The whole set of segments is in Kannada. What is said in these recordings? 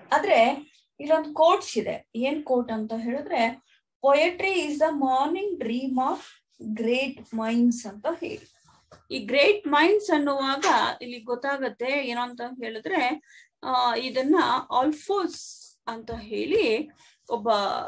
ಆದ್ರೆ ಇಲ್ಲೊಂದು ಕೋಟ್ಸ್ ಇದೆ ಏನ್ ಕೋಟ್ ಅಂತ ಹೇಳಿದ್ರೆ poetry is the morning dream of great minds ಅಂತ ಹೇಳಿ ಈ ಗ್ರೇಟ್ ಮೈಂಡ್ಸ್ ಅನ್ನುವಾಗ ಇಲ್ಲಿ ಗೊತ್ತಾಗತ್ತೆ ಏನೋ ಅಂತ ಹೇಳಿದ್ರೆ ಆ ಇದನ್ನ ಆಲ್ಫೋಸ್ ಅಂತ ಹೇಳಿ ಒಬ್ಬ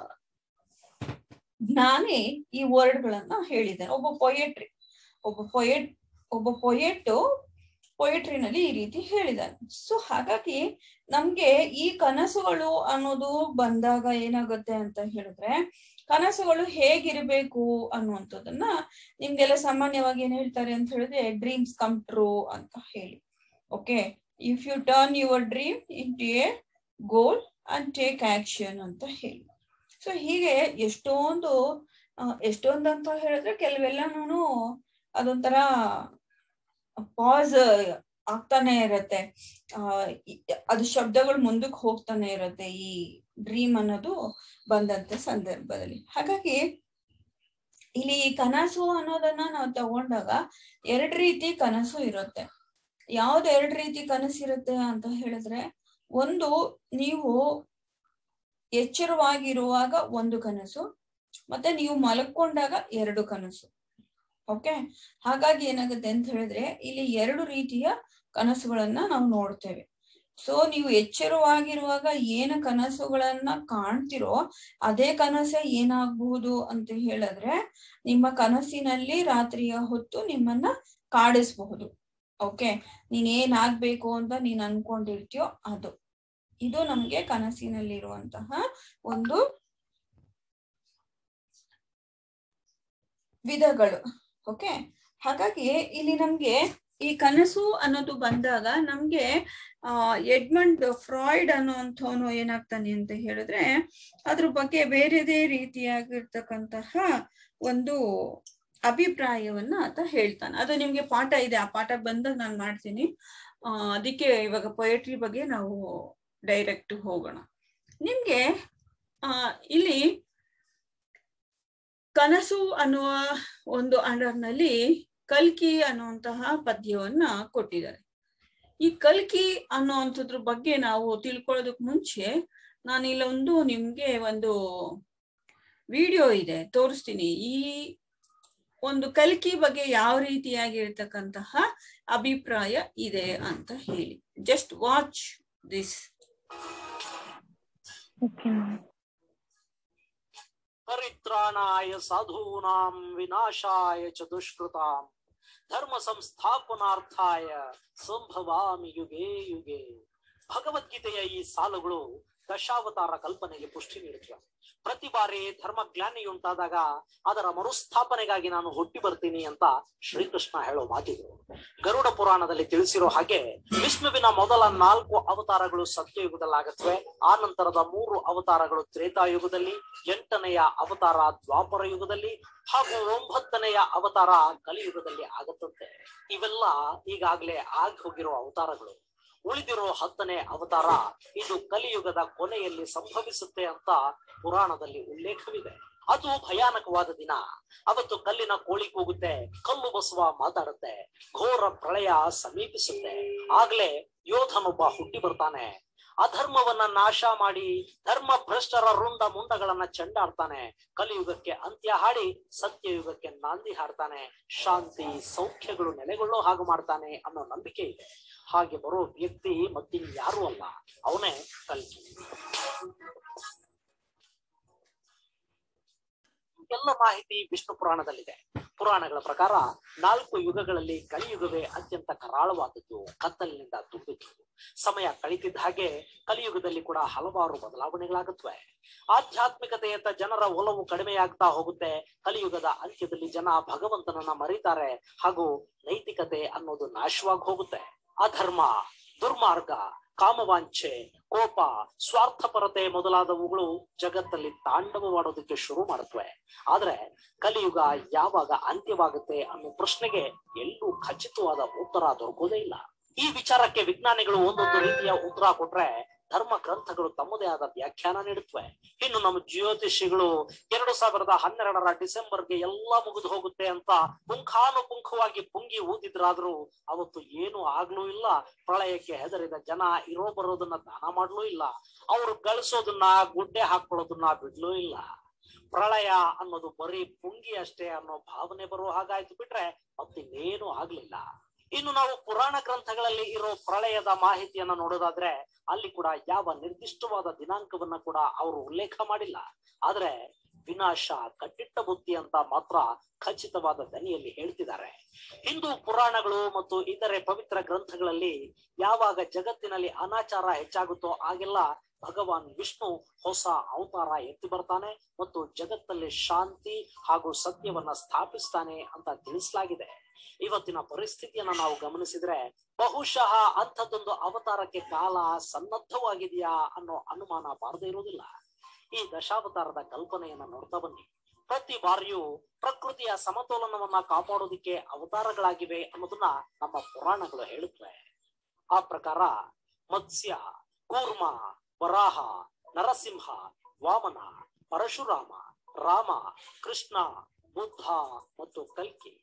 ಜ್ಞಾನಿ ಈ ವರ್ಡ್ಗಳನ್ನ ಹೇಳಿದ್ದಾನೆ ಒಬ್ಬ ಪೊಯೆಟ್ರಿ ಒಬ್ಬ ಪೊಯೆಟ್ ಒಬ್ಬ ಪೊಯೆಟ್ ಪೊಯೆಟ್ರಿನಲ್ಲಿ ಈ ರೀತಿ ಹೇಳಿದ್ದಾನೆ ಸೊ ಹಾಗಾಗಿ ನಮ್ಗೆ ಈ ಕನಸುಗಳು ಅನ್ನೋದು ಬಂದಾಗ ಏನಾಗುತ್ತೆ ಅಂತ ಹೇಳಿದ್ರೆ ಕನಸುಗಳು ಹೇಗಿರ್ಬೇಕು ಅನ್ನುವಂಥದ್ದನ್ನ ನಿಮ್ಗೆಲ್ಲ ಸಾಮಾನ್ಯವಾಗಿ ಏನ್ ಹೇಳ್ತಾರೆ ಅಂತ ಹೇಳಿದ್ರೆ ಡ್ರೀಮ್ಸ್ ಕಮ್ ಟ್ರೂ ಅಂತ ಹೇಳಿ okay if you turn your dream into a goal and take action ಅಂತ ಹೇಳಿ ಸೊ ಹೀಗೆ ಎಷ್ಟೊಂದು ಎಷ್ಟೊಂದು ಅಂತ ಹೇಳಿದ್ರೆ ಕೆಲವೆಲ್ಲನೂ ಅದೊಂಥರ ಪಾಸ್ ಆಗ್ತಾನೆ ಇರತ್ತೆ ಆ ಅದು ಶಬ್ದಗಳು ಮುಂದಕ್ಕೆ ಹೋಗ್ತಾನೆ ಇರತ್ತೆ ಈ ಡ್ರೀಮ್ ಅನ್ನೋದು ಬಂದಂತ ಸಂದರ್ಭದಲ್ಲಿ ಹಾಗಾಗಿ ಇಲ್ಲಿ ಈ ಕನಸು ಅನ್ನೋದನ್ನ ನಾವು ತಗೊಂಡಾಗ ಎರಡ್ ರೀತಿ ಕನಸು ಇರುತ್ತೆ ಯಾವ್ದು ಎರಡ್ ರೀತಿ ಕನಸಿರುತ್ತೆ ಅಂತ ಹೇಳಿದ್ರೆ ಒಂದು ನೀವು ಎಚ್ಚರವಾಗಿರುವಾಗ ಒಂದು ಕನಸು ಮತ್ತೆ ನೀವು ಮಲಕೊಂಡಾಗ ಎರಡು ಕನಸು ಓಕೆ ಹಾಗಾಗಿ ಏನಾಗುತ್ತೆ ಅಂತ ಹೇಳಿದ್ರೆ ಇಲ್ಲಿ ಎರಡು ರೀತಿಯ ಕನಸುಗಳನ್ನ ನಾವು ನೋಡ್ತೇವೆ ಸೊ ನೀವು ಎಚ್ಚರವಾಗಿರುವಾಗ ಏನು ಕನಸುಗಳನ್ನ ಕಾಣ್ತಿರೋ ಅದೇ ಕನಸೆ ಏನಾಗಬಹುದು ಅಂತ ಹೇಳಿದ್ರೆ ನಿಮ್ಮ ಕನಸಿನಲ್ಲಿ ರಾತ್ರಿಯ ಹೊತ್ತು ನಿಮ್ಮನ್ನ ಕಾಡಿಸಬಹುದು ಓಕೆ ನೀನ್ ಏನಾಗ್ಬೇಕು ಅಂತ ನೀನ್ ಅನ್ಕೊಂಡಿರ್ತೀಯೋ ಅದು ಇದು ನಮ್ಗೆ ಕನಸಿನಲ್ಲಿರುವಂತಹ ಒಂದು ವಿಧಗಳು ಓಕೆ ಹಾಗಾಗಿ ಇಲ್ಲಿ ನಮ್ಗೆ ಈ ಕನಸು ಅನ್ನೋದು ಬಂದಾಗ ನಮ್ಗೆ ಆ ಎಡ್ಮಂಡ್ ಫ್ರಾಯ್ಡ್ ಅನ್ನುವಂಥವನು ಏನಾಗ್ತಾನೆ ಅಂತ ಹೇಳಿದ್ರೆ ಅದ್ರ ಬಗ್ಗೆ ಬೇರೆದೇ ರೀತಿಯಾಗಿರ್ತಕ್ಕಂತಹ ಒಂದು ಅಭಿಪ್ರಾಯವನ್ನ ಆತ ಹೇಳ್ತಾನೆ ಅದು ನಿಮ್ಗೆ ಪಾಠ ಇದೆ ಆ ಪಾಠ ಬಂದಾಗ ನಾನು ಮಾಡ್ತೀನಿ ಆ ಅದಕ್ಕೆ ಇವಾಗ ಪೊಯೆಟ್ರಿ ಬಗ್ಗೆ ನಾವು ಡೈರೆಕ್ಟ್ ಹೋಗೋಣ ನಿಮ್ಗೆ ಆ ಇಲ್ಲಿ ಕನಸು ಅನ್ನುವ ಒಂದು ಅಂಡರ್ನಲ್ಲಿ ಕಲ್ಕಿ ಅನ್ನುವಂತಹ ಪದ್ಯವನ್ನ ಕೊಟ್ಟಿದ್ದಾರೆ ಈ ಕಲ್ಕಿ ಅನ್ನುವಂಥದ್ರ ಬಗ್ಗೆ ನಾವು ತಿಳ್ಕೊಳ್ಳೋದಕ್ ಮುಂಚೆ ನಾನು ಇಲ್ಲೊಂದು ನಿಮ್ಗೆ ಒಂದು ವಿಡಿಯೋ ಇದೆ ತೋರಿಸ್ತೀನಿ ಈ ಒಂದು ಕಲ್ಕಿ ಬಗ್ಗೆ ಯಾವ ರೀತಿಯಾಗಿರ್ತಕ್ಕಂತಹ ಅಭಿಪ್ರಾಯ ಇದೆ ಅಂತ ಹೇಳಿ ಜಸ್ಟ್ ವಾಚ್ ದಿಸ್ ಪರಿತ್ರಾಣಾಯ ಸಾಧೂನಾಂ ವಿನಾಶಾಯ ಚ ದುಷ್ಕೃತಾಂ ಧರ್ಮ ಸಂಸ್ಥಾಪನಾರ್ಥಾಯ ಸಂಭವಾಮಿ ಯುಗೆ ಯುಗೆ ಭಗವದ್ಗೀತೆಯ ಈ ಸಾಲುಗಳು ದಶಾವತಾರ ಕಲ್ಪನೆಗೆ ಪುಷ್ಟಿ ನೀಡುತ್ತವೆ ಪ್ರತಿ ಬಾರಿ ಧರ್ಮ ಗ್ಲಾನಿಯುಂಟಾದಾಗ ಅದರ ಮರುಸ್ಥಾಪನೆಗಾಗಿ ನಾನು ಹುಟ್ಟಿ ಬರ್ತೀನಿ ಅಂತ ಶ್ರೀಕೃಷ್ಣ ಹೇಳೋ ಮಾತಿದು ಗರುಡ ಪುರಾಣದಲ್ಲಿ ತಿಳಿಸಿರೋ ಹಾಗೆ ವಿಷ್ಣುವಿನ ಮೊದಲ ನಾಲ್ಕು ಅವತಾರಗಳು ಸತ್ಯಯುಗದಲ್ಲಾಗತ್ವೆ ಆ ನಂತರದ ಮೂರು ಅವತಾರಗಳು ತ್ರೇತಾಯುಗದಲ್ಲಿ ಎಂಟನೆಯ ಅವತಾರ ದ್ವಾಪರ ಯುಗದಲ್ಲಿ ಹಾಗೂ ಒಂಬತ್ತನೆಯ ಅವತಾರ ಕಲಿಯುಗದಲ್ಲಿ ಆಗತ್ತಂತೆ ಇವೆಲ್ಲ ಈಗಾಗಲೇ ಆಗಿ ಹೋಗಿರೋ ಅವತಾರಗಳು ಉಳಿದಿರೋ ಹತ್ತನೇ ಅವತಾರ ಇದು ಕಲಿಯುಗದ ಕೊನೆಯಲ್ಲಿ ಸಂಭವಿಸುತ್ತೆ ಅಂತ ಪುರಾಣದಲ್ಲಿ ಉಲ್ಲೇಖವಿದೆ ಅದು ಭಯಾನಕವಾದ ದಿನ ಅವತ್ತು ಕಲ್ಲಿನ ಕೋಳಿ ಕೂಗುತ್ತೆ ಕಲ್ಲು ಬಸವ ಮಾತಾಡುತ್ತೆ ಘೋರ ಪ್ರಳಯ ಸಮೀಪಿಸುತ್ತೆ ಆಗ್ಲೇ ಯೋಧನೊಬ್ಬ ಹುಟ್ಟಿ ಬರ್ತಾನೆ ಅಧರ್ಮವನ್ನ ನಾಶ ಮಾಡಿ ಧರ್ಮ ಭ್ರಷ್ಟರ ರುಂಡ ಮುಂಡಗಳನ್ನ ಚೆಂಡಾಡ್ತಾನೆ ಕಲಿಯುಗಕ್ಕೆ ಅಂತ್ಯ ಹಾಡಿ ಸತ್ಯಯುಗಕ್ಕೆ ನಾಂದಿ ಹಾಡ್ತಾನೆ ಶಾಂತಿ ಸೌಖ್ಯಗಳು ನೆಲೆಗೊಳ್ಳೋ ಹಾಗೆ ಮಾಡ್ತಾನೆ ಅನ್ನೋ ನಂಬಿಕೆ ಇದೆ ಹಾಗೆ ಬರೋ ವ್ಯಕ್ತಿ ಮತ್ತಿನ್ಯಾರೂ ಅಲ್ಲ ಅವನೇ ಕಲ್ಕಿ ಎಲ್ಲ ಮಾಹಿತಿ ವಿಷ್ಣು ಪುರಾಣದಲ್ಲಿದೆ ಪುರಾಣಗಳ ಪ್ರಕಾರ ನಾಲ್ಕು ಯುಗಗಳಲ್ಲಿ ಕಲಿಯುಗವೇ ಅತ್ಯಂತ ಕರಾಳವಾದದ್ದು ಕತ್ತಲಿನಿಂದ ತುಂಬಿದ್ದು ಸಮಯ ಕಳಿತಿದ್ದ ಹಾಗೆ ಕಲಿಯುಗದಲ್ಲಿ ಕೂಡ ಹಲವಾರು ಬದಲಾವಣೆಗಳಾಗುತ್ತವೆ ಆಧ್ಯಾತ್ಮಿಕತೆಯತ್ತ ಜನರ ಒಲವು ಕಡಿಮೆಯಾಗ್ತಾ ಹೋಗುತ್ತೆ ಕಲಿಯುಗದ ಅಂತ್ಯದಲ್ಲಿ ಜನ ಭಗವಂತನನ್ನ ಮರೀತಾರೆ ಹಾಗೂ ನೈತಿಕತೆ ಅನ್ನೋದು ನಾಶವಾಗಿ ಹೋಗುತ್ತೆ ಅಧರ್ಮ ದುರ್ಮಾರ್ಗ ಕಾಮವಾಂಛೆ ಕೋಪ ಸ್ವಾರ್ಥಪರತೆ ಮೊದಲಾದವುಗಳು ಜಗತ್ತಲ್ಲಿ ತಾಂಡವವಾಡೋದಕ್ಕೆ ಶುರು ಮಾಡುತ್ತವೆ ಆದ್ರೆ ಕಲಿಯುಗ ಯಾವಾಗ ಅಂತ್ಯವಾಗುತ್ತೆ ಅನ್ನೋ ಪ್ರಶ್ನೆಗೆ ಎಲ್ಲೂ ಖಚಿತವಾದ ಉತ್ತರ ದೊರಕೋದೇ ಇಲ್ಲ ಈ ವಿಚಾರಕ್ಕೆ ವಿಜ್ಞಾನಿಗಳು ಒಂದೊಂದು ರೀತಿಯ ಉತ್ತರ ಕೊಟ್ರೆ ಧರ್ಮ ಗ್ರಂಥಗಳು ತಮ್ಮದೇ ಆದ ವ್ಯಾಖ್ಯಾನ ನೀಡುತ್ತವೆ ಇನ್ನು ನಮ್ಮ ಜ್ಯೋತಿಷಿಗಳು ಎರಡು ಸಾವಿರದ ಹನ್ನೆರಡರ ಡಿಸೆಂಬರ್ಗೆ ಎಲ್ಲಾ ಮುಗಿದು ಹೋಗುತ್ತೆ ಅಂತ ಪುಂಖಾನುಪುಂಖವಾಗಿ ಪುಂಗಿ ಊದಿದ್ರಾದ್ರೂ ಅವತ್ತು ಏನು ಆಗ್ಲೂ ಇಲ್ಲ ಪ್ರಳಯಕ್ಕೆ ಹೆದರಿದ ಜನ ಇರೋ ಬರೋದನ್ನ ದಾನ ಮಾಡ್ಲೂ ಇಲ್ಲ ಅವರು ಗಳಿಸೋದನ್ನ ಗುಡ್ಡೆ ಹಾಕೊಳ್ಳೋದನ್ನ ಬಿಡ್ಲೂ ಇಲ್ಲ ಪ್ರಳಯ ಅನ್ನೋದು ಬರೀ ಪುಂಗಿ ಅಷ್ಟೇ ಅನ್ನೋ ಭಾವನೆ ಬರೋ ಹಾಗಾಯ್ತು ಬಿಟ್ರೆ ಮತ್ತಿನ್ನೇನು ಆಗ್ಲಿಲ್ಲ ಇನ್ನು ನಾವು ಪುರಾಣ ಗ್ರಂಥಗಳಲ್ಲಿ ಇರೋ ಪ್ರಳಯದ ಮಾಹಿತಿಯನ್ನ ನೋಡೋದಾದ್ರೆ ಅಲ್ಲಿ ಕೂಡ ಯಾವ ನಿರ್ದಿಷ್ಟವಾದ ದಿನಾಂಕವನ್ನ ಕೂಡ ಅವರು ಉಲ್ಲೇಖ ಮಾಡಿಲ್ಲ ಆದ್ರೆ ವಿನಾಶ ಕಟ್ಟಿಟ್ಟ ಬುದ್ಧಿ ಅಂತ ಮಾತ್ರ ಖಚಿತವಾದ ದನಿಯಲ್ಲಿ ಹೇಳ್ತಿದ್ದಾರೆ ಹಿಂದೂ ಪುರಾಣಗಳು ಮತ್ತು ಇತರೆ ಪವಿತ್ರ ಗ್ರಂಥಗಳಲ್ಲಿ ಯಾವಾಗ ಜಗತ್ತಿನಲ್ಲಿ ಅನಾಚಾರ ಹೆಚ್ಚಾಗುತ್ತೋ ಆಗೆಲ್ಲ ಭಗವಾನ್ ವಿಷ್ಣು ಹೊಸ ಅವತಾರ ಎತ್ತಿ ಬರ್ತಾನೆ ಮತ್ತು ಜಗತ್ತಲ್ಲಿ ಶಾಂತಿ ಹಾಗೂ ಸತ್ಯವನ್ನ ಸ್ಥಾಪಿಸ್ತಾನೆ ಅಂತ ತಿಳಿಸಲಾಗಿದೆ ಇವತ್ತಿನ ಪರಿಸ್ಥಿತಿಯನ್ನ ನಾವು ಗಮನಿಸಿದ್ರೆ ಬಹುಶಃ ಅಂಥದ್ದೊಂದು ಅವತಾರಕ್ಕೆ ಕಾಲ ಸನ್ನದ್ಧವಾಗಿದೆಯಾ ಅನ್ನೋ ಅನುಮಾನ ಬಾರದೇ ಇರುವುದಿಲ್ಲ ಈ ದಶಾವತಾರದ ಕಲ್ಪನೆಯನ್ನ ನೋಡ್ತಾ ಬನ್ನಿ ಪ್ರತಿ ಬಾರಿಯೂ ಪ್ರಕೃತಿಯ ಸಮತೋಲನವನ್ನ ಕಾಪಾಡೋದಿಕ್ಕೆ ಅವತಾರಗಳಾಗಿವೆ ಅನ್ನೋದನ್ನ ನಮ್ಮ ಪುರಾಣಗಳು ಹೇಳುತ್ತವೆ ಆ ಪ್ರಕಾರ ಮತ್ಸ್ಯ ಕೂರ್ಮ ವರಾಹ ನರಸಿಂಹ ವಾಮನ ಪರಶುರಾಮ ರಾಮ ಕೃಷ್ಣ ಬುದ್ಧ ಮತ್ತು ಕಲ್ಕಿ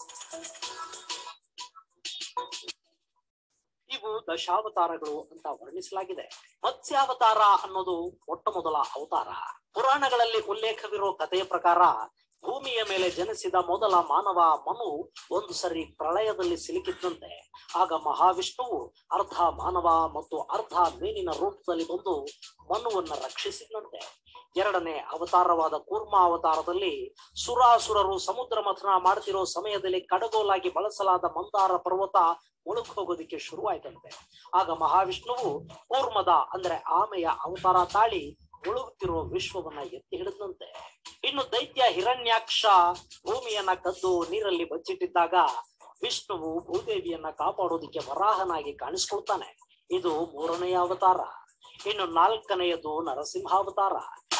ಇವು ದಶಾವತಾರಗಳು ಅಂತ ವರ್ಣಿಸಲಾಗಿದೆ ಮತ್ಸ್ಯಾವತಾರ ಅನ್ನೋದು ಮೊಟ್ಟ ಮೊದಲ ಅವತಾರ ಪುರಾಣಗಳಲ್ಲಿ ಉಲ್ಲೇಖವಿರೋ ಕಥೆಯ ಪ್ರಕಾರ ಭೂಮಿಯ ಮೇಲೆ ಜನಿಸಿದ ಮೊದಲ ಮಾನವ ಮನು ಒಂದು ಸರಿ ಪ್ರಳಯದಲ್ಲಿ ಸಿಲುಕಿದ್ದಂತೆ ಆಗ ಮಹಾವಿಷ್ಣುವು ಅರ್ಧ ಮಾನವ ಮತ್ತು ಅರ್ಧ ಮೀನಿನ ರೂಪದಲ್ಲಿ ಬಂದು ಮನುವನ್ನ ರಕ್ಷಿಸಿದಂತೆ ಎರಡನೇ ಅವತಾರವಾದ ಕೂರ್ಮ ಅವತಾರದಲ್ಲಿ ಸುರಾಸುರರು ಸಮುದ್ರ ಮಥನ ಮಾಡ್ತಿರೋ ಸಮಯದಲ್ಲಿ ಕಡಗೋಲಾಗಿ ಬಳಸಲಾದ ಮಂದಾರ ಪರ್ವತ ಮುಳುಗ್ ಹೋಗೋದಿಕ್ಕೆ ಶುರುವಾಯ್ತಂತೆ ಆಗ ಮಹಾವಿಷ್ಣುವು ಕೂರ್ಮದ ಅಂದ್ರೆ ಆಮೆಯ ಅವತಾರ ತಾಳಿ ಮುಳುಗುತ್ತಿರುವ ವಿಶ್ವವನ್ನ ಎತ್ತಿ ಹಿಡಿದಂತೆ ಇನ್ನು ದೈತ್ಯ ಹಿರಣ್ಯಾಕ್ಷ ಭೂಮಿಯನ್ನ ಕದ್ದು ನೀರಲ್ಲಿ ಬಚ್ಚಿಟ್ಟಿದ್ದಾಗ ವಿಷ್ಣುವು ಭೂದೇವಿಯನ್ನ ಕಾಪಾಡೋದಿಕ್ಕೆ ವರಾಹನಾಗಿ ಕಾಣಿಸ್ಕೊಳ್ತಾನೆ ಇದು ಮೂರನೆಯ ಅವತಾರ ಇನ್ನು ನಾಲ್ಕನೆಯದು ನರಸಿಂಹಾವತಾರ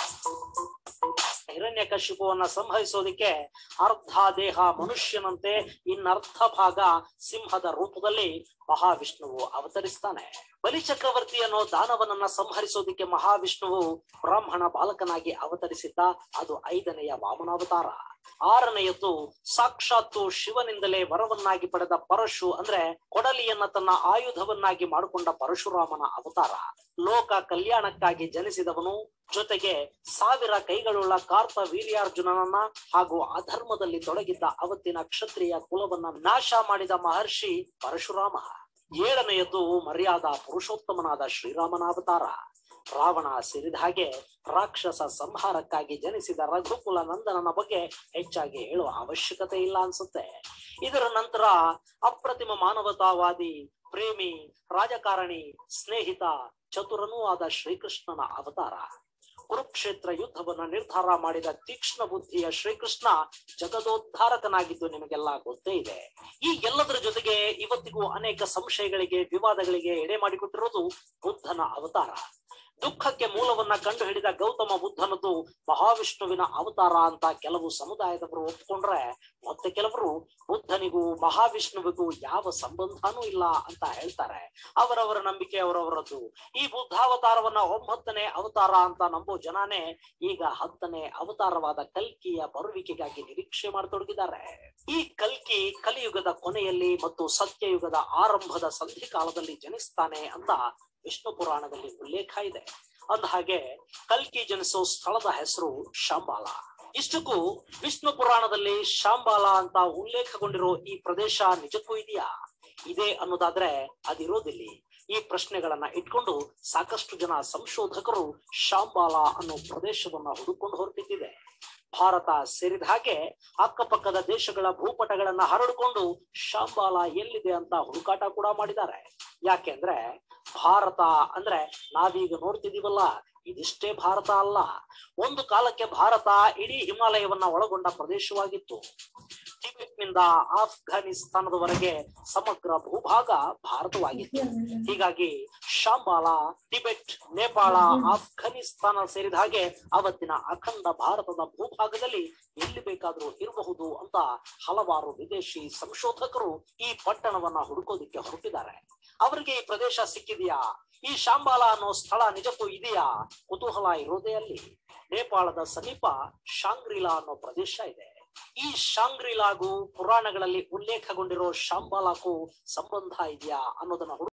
ಹಿರಣ್ಯಕಶಿಪುವನ್ನ ಸಂಹರಿಸೋದಿಕ್ಕೆ ಅರ್ಧ ದೇಹ ಮನುಷ್ಯನಂತೆ ಇನ್ನರ್ಧ ಭಾಗ ಸಿಂಹದ ರೂಪದಲ್ಲಿ ಮಹಾವಿಷ್ಣುವು ಅವತರಿಸ್ತಾನೆ ಬಲಿಚಕ್ರವರ್ತಿ ಅನ್ನೋ ದಾನವನನ್ನ ಸಂಹರಿಸೋದಿಕ್ಕೆ ಮಹಾವಿಷ್ಣುವು ಬ್ರಾಹ್ಮಣ ಬಾಲಕನಾಗಿ ಅವತರಿಸಿದ್ದ ಅದು ಐದನೆಯ ವಾಮನಾವತಾರ ಆರನೆಯದ್ದು ಸಾಕ್ಷಾತ್ತು ಶಿವನಿಂದಲೇ ವರವನ್ನಾಗಿ ಪಡೆದ ಪರಶು ಅಂದ್ರೆ ಕೊಡಲಿಯನ್ನ ತನ್ನ ಆಯುಧವನ್ನಾಗಿ ಮಾಡಿಕೊಂಡ ಪರಶುರಾಮನ ಅವತಾರ ಲೋಕ ಕಲ್ಯಾಣಕ್ಕಾಗಿ ಜನಿಸಿದವನು ಜೊತೆಗೆ ಸಾವಿರ ಕೈಗಳುಳ್ಳ ಕಾರ್ತ ವೀರ್ಯಾರ್ಜುನನನ್ನ ಹಾಗೂ ಅಧರ್ಮದಲ್ಲಿ ತೊಡಗಿದ್ದ ಅವತ್ತಿನ ಕ್ಷತ್ರಿಯ ಕುಲವನ್ನ ನಾಶ ಮಾಡಿದ ಮಹರ್ಷಿ ಪರಶುರಾಮ ಏಳನೆಯದ್ದು ಮರ್ಯಾದ ಪುರುಷೋತ್ತಮನಾದ ಶ್ರೀರಾಮನ ಅವತಾರ ರಾವಣ ಸಿರಿದ ಹಾಗೆ ರಾಕ್ಷಸ ಸಂಹಾರಕ್ಕಾಗಿ ಜನಿಸಿದ ರಘುಕುಲ ನಂದನನ ಬಗ್ಗೆ ಹೆಚ್ಚಾಗಿ ಹೇಳುವ ಅವಶ್ಯಕತೆ ಇಲ್ಲ ಅನ್ಸುತ್ತೆ ಇದರ ನಂತರ ಅಪ್ರತಿಮ ಮಾನವತಾವಾದಿ ಪ್ರೇಮಿ ರಾಜಕಾರಣಿ ಸ್ನೇಹಿತ ಚತುರನೂ ಆದ ಶ್ರೀಕೃಷ್ಣನ ಅವತಾರ ಕುರುಕ್ಷೇತ್ರ ಯುದ್ಧವನ್ನ ನಿರ್ಧಾರ ಮಾಡಿದ ತೀಕ್ಷ್ಣ ಬುದ್ಧಿಯ ಶ್ರೀಕೃಷ್ಣ ಜಗದೋದ್ಧಾರಕನಾಗಿದ್ದು ನಿಮಗೆಲ್ಲ ಗೊತ್ತೇ ಇದೆ ಈ ಎಲ್ಲದರ ಜೊತೆಗೆ ಇವತ್ತಿಗೂ ಅನೇಕ ಸಂಶಯಗಳಿಗೆ ವಿವಾದಗಳಿಗೆ ಎಡೆ ಮಾಡಿಕೊಟ್ಟಿರೋದು ಬುದ್ಧನ ಅವತಾರ ದುಃಖಕ್ಕೆ ಮೂಲವನ್ನ ಕಂಡು ಹಿಡಿದ ಗೌತಮ ಬುದ್ಧನದ್ದು ಮಹಾವಿಷ್ಣುವಿನ ಅವತಾರ ಅಂತ ಕೆಲವು ಸಮುದಾಯದವರು ಒಪ್ಕೊಂಡ್ರೆ ಮತ್ತೆ ಕೆಲವರು ಬುದ್ಧನಿಗೂ ಮಹಾವಿಷ್ಣುವಿಗೂ ಯಾವ ಸಂಬಂಧನೂ ಇಲ್ಲ ಅಂತ ಹೇಳ್ತಾರೆ ಅವರವರ ನಂಬಿಕೆ ಅವರವರದ್ದು ಈ ಬುದ್ಧಾವತಾರವನ್ನ ಒಂಬತ್ತನೇ ಅವತಾರ ಅಂತ ನಂಬೋ ಜನಾನೇ ಈಗ ಹತ್ತನೇ ಅವತಾರವಾದ ಕಲ್ಕಿಯ ಬರುವಿಕೆಗಾಗಿ ನಿರೀಕ್ಷೆ ಮಾಡತೊಡಗಿದ್ದಾರೆ ಈ ಕಲ್ಕಿ ಕಲಿಯುಗದ ಕೊನೆಯಲ್ಲಿ ಮತ್ತು ಸತ್ಯಯುಗದ ಆರಂಭದ ಸಂಧಿಕಾಲದಲ್ಲಿ ಜನಿಸ್ತಾನೆ ಅಂತ ವಿಷ್ಣು ಪುರಾಣದಲ್ಲಿ ಉಲ್ಲೇಖ ಇದೆ ಅಂದ ಹಾಗೆ ಕಲ್ಕಿ ಜನಿಸೋ ಸ್ಥಳದ ಹೆಸರು ಶಾಂಬಾಲ ಇಷ್ಟಕ್ಕೂ ವಿಷ್ಣು ಪುರಾಣದಲ್ಲಿ ಶಾಂಬಾಲ ಅಂತ ಉಲ್ಲೇಖಗೊಂಡಿರೋ ಈ ಪ್ರದೇಶ ನಿಜಕ್ಕೂ ಇದೆಯಾ ಇದೆ ಅನ್ನೋದಾದ್ರೆ ಅದಿರೋದಿಲ್ಲಿ ಈ ಪ್ರಶ್ನೆಗಳನ್ನ ಇಟ್ಕೊಂಡು ಸಾಕಷ್ಟು ಜನ ಸಂಶೋಧಕರು ಶಾಂಬಾಲ ಅನ್ನೋ ಪ್ರದೇಶವನ್ನ ಹುಡುಕೊಂಡು ಹೊರಟಿದ್ದಿದೆ ಭಾರತ ಸೇರಿದ ಹಾಗೆ ಅಕ್ಕಪಕ್ಕದ ದೇಶಗಳ ಭೂಪಟಗಳನ್ನ ಹರಡಿಕೊಂಡು ಶಾಂಬಾಲ ಎಲ್ಲಿದೆ ಅಂತ ಹುಡುಕಾಟ ಕೂಡ ಮಾಡಿದ್ದಾರೆ ಯಾಕೆಂದ್ರೆ ಭಾರತ ಅಂದ್ರೆ ನಾವೀಗ ನೋಡ್ತಿದೀವಲ್ಲ ಇದಿಷ್ಟೇ ಭಾರತ ಅಲ್ಲ ಒಂದು ಕಾಲಕ್ಕೆ ಭಾರತ ಇಡೀ ಹಿಮಾಲಯವನ್ನ ಒಳಗೊಂಡ ಪ್ರದೇಶವಾಗಿತ್ತು ಟಿಬೆಟ್ನಿಂದ ಆಫ್ಘಾನಿಸ್ತಾನದವರೆಗೆ ಸಮಗ್ರ ಭೂಭಾಗ ಭಾರತವಾಗಿತ್ತು ಹೀಗಾಗಿ ಶಾಂಬಾಲ ಟಿಬೆಟ್ ನೇಪಾಳ ಆಫ್ಘಾನಿಸ್ತಾನ ಸೇರಿದ ಹಾಗೆ ಅವತ್ತಿನ ಅಖಂಡ ಭಾರತದ ಭೂಭಾಗದಲ್ಲಿ ಎಲ್ಲಿ ಬೇಕಾದ್ರೂ ಇರಬಹುದು ಅಂತ ಹಲವಾರು ವಿದೇಶಿ ಸಂಶೋಧಕರು ಈ ಪಟ್ಟಣವನ್ನ ಹುಡುಕೋದಿಕ್ಕೆ ಹೊರಟಿದ್ದಾರೆ ಅವರಿಗೆ ಈ ಪ್ರದೇಶ ಸಿಕ್ಕಿದೆಯಾ ಈ ಶಾಂಬಾಲ ಅನ್ನೋ ಸ್ಥಳ ನಿಜಕ್ಕೂ ಇದೆಯಾ ಕುತೂಹಲ ಇರೋದೇ ಅಲ್ಲಿ ನೇಪಾಳದ ಸಮೀಪ ಶಾಂಗ್ರಿಲಾ ಅನ್ನೋ ಪ್ರದೇಶ ಇದೆ ಈ ಶಾಂಗ್ರಿಲಾಗೂ ಪುರಾಣಗಳಲ್ಲಿ ಉಲ್ಲೇಖಗೊಂಡಿರೋ ಶಾಂಬಾಲಾಗೂ ಸಂಬಂಧ ಇದೆಯಾ ಅನ್ನೋದನ್ನ